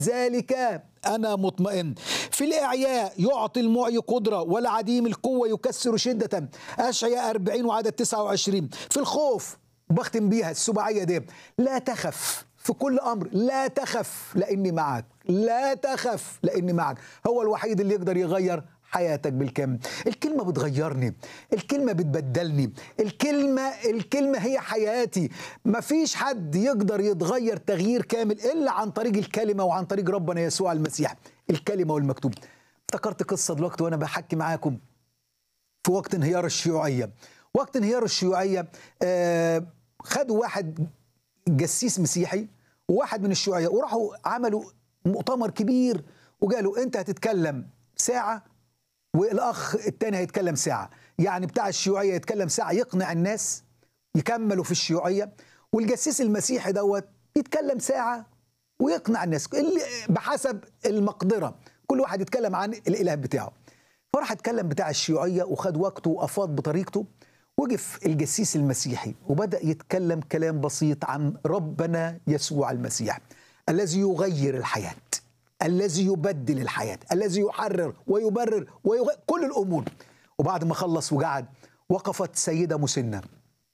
ذلك أنا مطمئن في الإعياء يعطي المعي قدرة والعديم القوة يكسر شدة أشعياء 40 وعدد 29 في الخوف بختم بيها السباعية دي لا تخف في كل أمر لا تخف لأني معك لا تخف لأني معك هو الوحيد اللي يقدر يغير حياتك بالكامل الكلمة بتغيرني الكلمة بتبدلني الكلمة الكلمة هي حياتي مفيش حد يقدر يتغير تغيير كامل إلا عن طريق الكلمة وعن طريق ربنا يسوع المسيح الكلمة والمكتوب افتكرت قصة دلوقتي وأنا بحكي معاكم في وقت انهيار الشيوعية وقت انهيار الشيوعية آه خدوا واحد جسيس مسيحي وواحد من الشيوعية وراحوا عملوا مؤتمر كبير وقالوا انت هتتكلم ساعة والاخ التاني هيتكلم ساعه يعني بتاع الشيوعيه يتكلم ساعه يقنع الناس يكملوا في الشيوعيه والجسيس المسيحي دوت يتكلم ساعه ويقنع الناس اللي بحسب المقدره كل واحد يتكلم عن الاله بتاعه فراح اتكلم بتاع الشيوعيه وخد وقته وافاض بطريقته وقف الجسيس المسيحي وبدا يتكلم كلام بسيط عن ربنا يسوع المسيح الذي يغير الحياه الذي يبدل الحياة الذي يحرر ويبرر ويغير كل الأمور وبعد ما خلص وقعد وقفت سيدة مسنة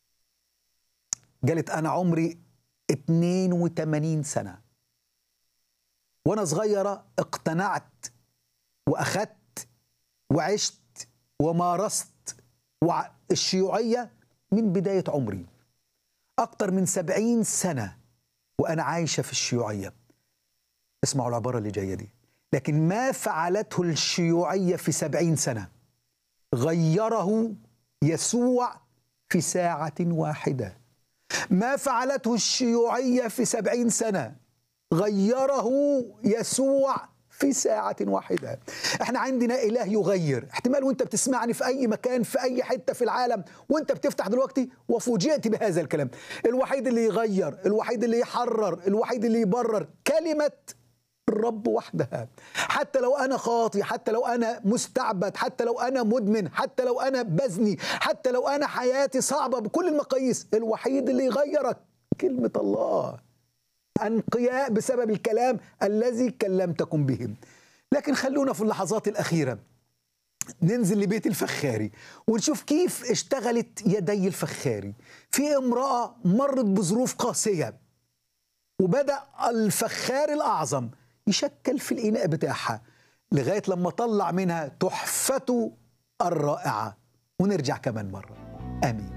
قالت أنا عمري 82 سنة وأنا صغيرة اقتنعت وأخذت وعشت ومارست الشيوعية من بداية عمري أكثر من سبعين سنة وأنا عايشة في الشيوعية اسمعوا العبارة اللي جاية دي لكن ما فعلته الشيوعية في سبعين سنة غيره يسوع في ساعة واحدة ما فعلته الشيوعية في سبعين سنة غيره يسوع في ساعة واحدة احنا عندنا إله يغير احتمال وانت بتسمعني في أي مكان في أي حتة في العالم وانت بتفتح دلوقتي وفوجئت بهذا الكلام الوحيد اللي يغير الوحيد اللي يحرر الوحيد اللي يبرر كلمة الرب وحدها حتى لو أنا خاطي حتى لو أنا مستعبد حتى لو أنا مدمن حتى لو أنا بزني حتى لو أنا حياتي صعبة بكل المقاييس الوحيد اللي يغيرك كلمة الله أنقياء بسبب الكلام الذي كلمتكم به لكن خلونا في اللحظات الأخيرة ننزل لبيت الفخاري ونشوف كيف اشتغلت يدي الفخاري في امرأة مرت بظروف قاسية وبدأ الفخار الأعظم يشكل في الإناء بتاعها لغاية لما طلع منها تحفته الرائعة ونرجع كمان مرة آمين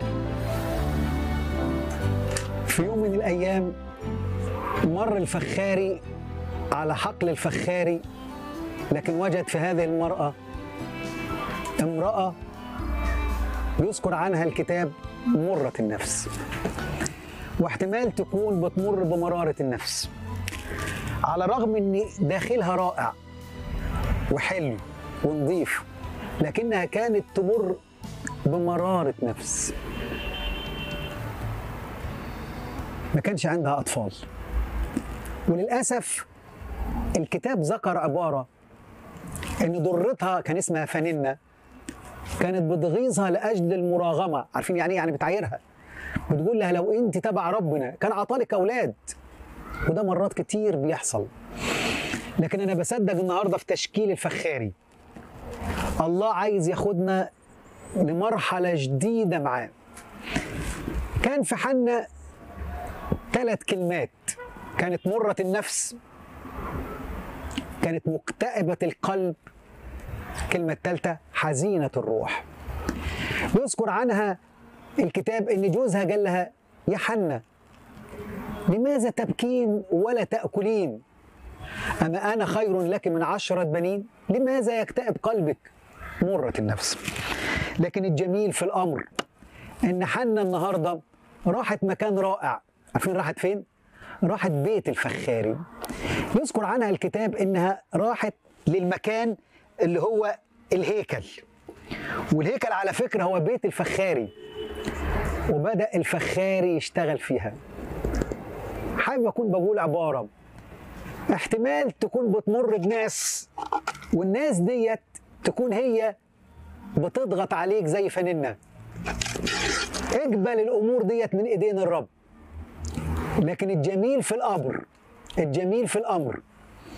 في يوم من الأيام مر الفخاري على حقل الفخاري لكن وجد في هذه المرأة امرأة يذكر عنها الكتاب مرة النفس واحتمال تكون بتمر بمرارة النفس على الرغم ان داخلها رائع وحلو ونظيف لكنها كانت تمر بمرارة نفس ما كانش عندها أطفال وللأسف الكتاب ذكر عبارة إن ضرتها كان اسمها فننة كانت بتغيظها لأجل المراغمة عارفين يعني إيه؟ يعني بتعايرها بتقول لها لو أنت تبع ربنا كان عطالك أولاد وده مرات كتير بيحصل لكن أنا بصدق النهاردة في تشكيل الفخاري الله عايز ياخدنا لمرحلة جديدة معاه كان في حنا ثلاث كلمات كانت مرة النفس كانت مكتئبة القلب الكلمة الثالثة حزينة الروح يذكر عنها الكتاب ان جوزها قال لها يا حنة لماذا تبكين ولا تأكلين أما أنا خير لك من عشرة بنين لماذا يكتئب قلبك مرة النفس لكن الجميل في الأمر إن حنة النهاردة راحت مكان رائع عارفين راحت فين؟ راحت بيت الفخاري يذكر عنها الكتاب إنها راحت للمكان اللي هو الهيكل والهيكل على فكرة هو بيت الفخاري وبدأ الفخاري يشتغل فيها حابب أكون بقول عبارة احتمال تكون بتمر بناس والناس ديت تكون هي بتضغط عليك زي فننة اقبل الأمور ديت من إيدين الرب لكن الجميل في الأمر الجميل في الأمر